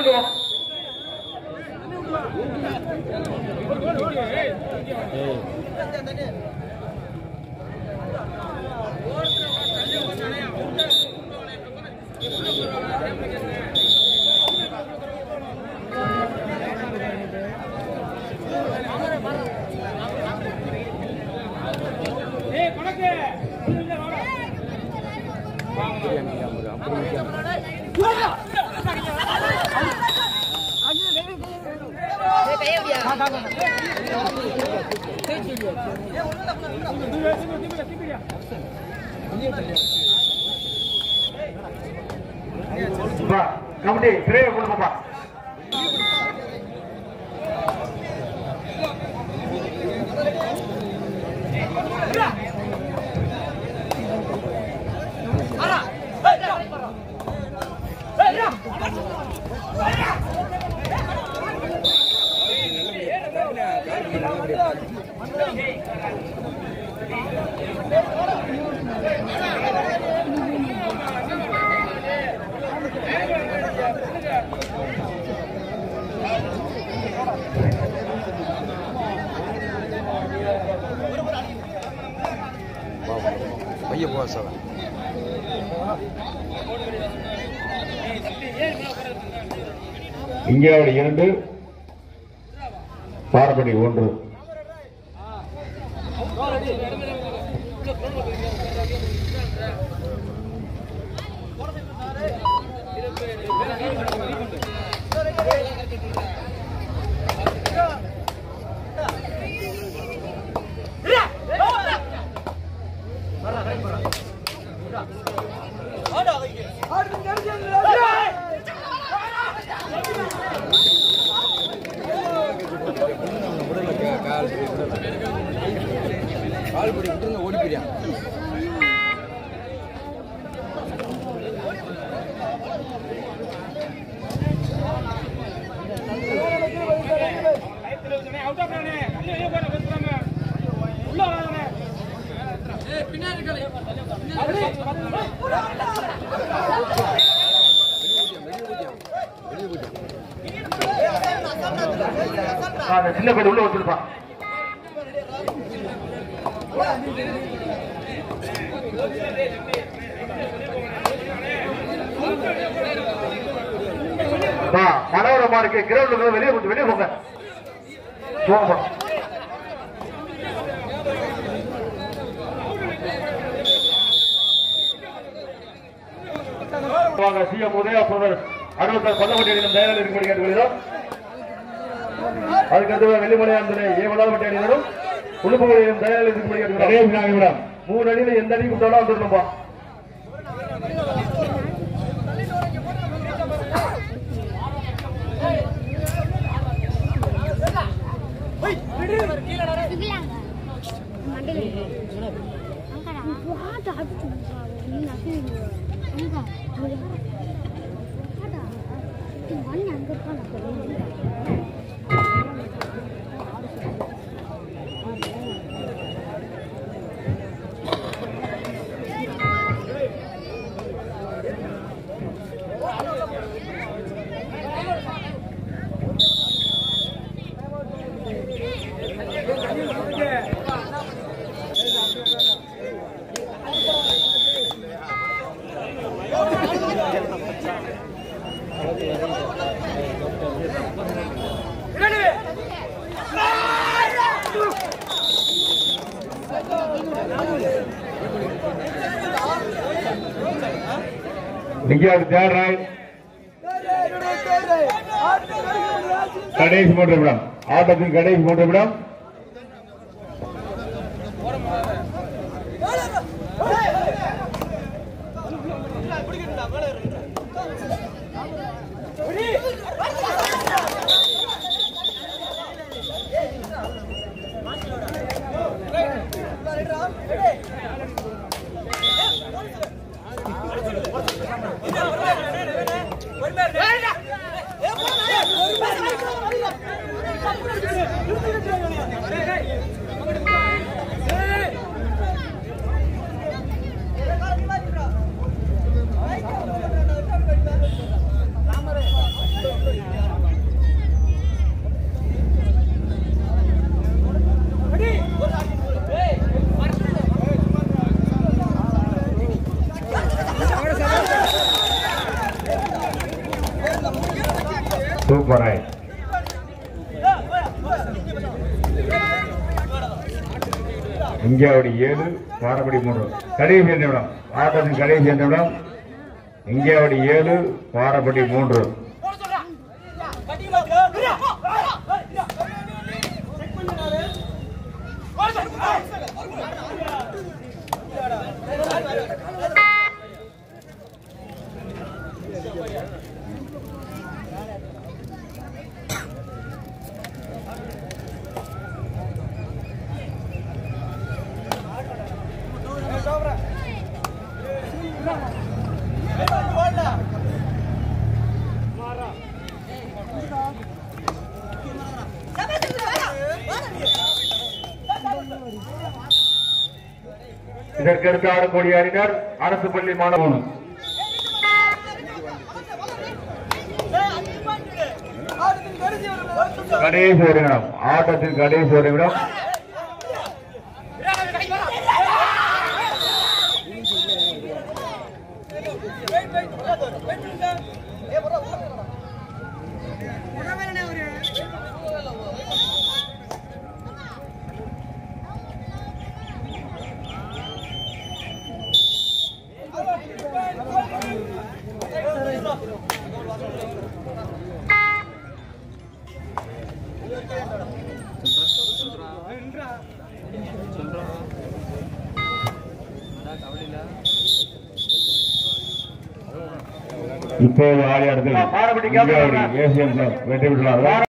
விடுவோம் பா கமிட்டி திரையை கொடுப்பா பைய போக சார் இந்தியாவில் இரண்டு பாரபடி ஒன்று கால் கால் படி விட்டுருங்க ஓடி போயிடான் வெளியே போயிட்டான் அந்த சின்ன பேர் உள்ள வச்சிருப்பான் மனோரமா இருக்கு கிரௌண்ட் வெளியே கொஞ்சம் வெளியே போங்க போங்க வாங்க சிஎம் உதயா சோதர் அறுபத்தாறு பல்லவட்டி அணியிடம் தயாரில் இருக்கும்படி கேட்டுக்கொள்கிறோம் அதுக்கடுத்து வெள்ளிமலையான் துணை ஏவலாவது வட்டி அணியினரும் உளுப்புகளிலும் தயாரில் இருக்கும்படி கேட்டுக்கிறோம் மூணு அணியில எந்த அணி கொடுத்தாலும் வந்துடணும்பா விஜயாவுக்கு தேர்ட் ரைட் கடைசி மூன்று நிமிடம் ஆட்டத்தின் கடைசி மூன்று நிமிடம் சூப்பர் ரைட் இந்தியாவுடைய ஏழு பாரபடி மூன்று கடைசி நிமிடம் ஆட்டத்தின் கடைசி நிமிடம் இந்தியாவுடைய ஏழு பாரபடி மூன்று இதற்கடுத்து ஆடக்கூடிய அணியினர் அரசு பள்ளி மாணவன் கடைசி ஒரு நிமிடம் ஆட்டத்தின் கடைசி ஒரு நிமிடம் இப்போது ஆடியாடுதல் மாறுபடி கேமரா. ஏசியன் கிளப் வெற்றி பெற்றுள்ளார்கள்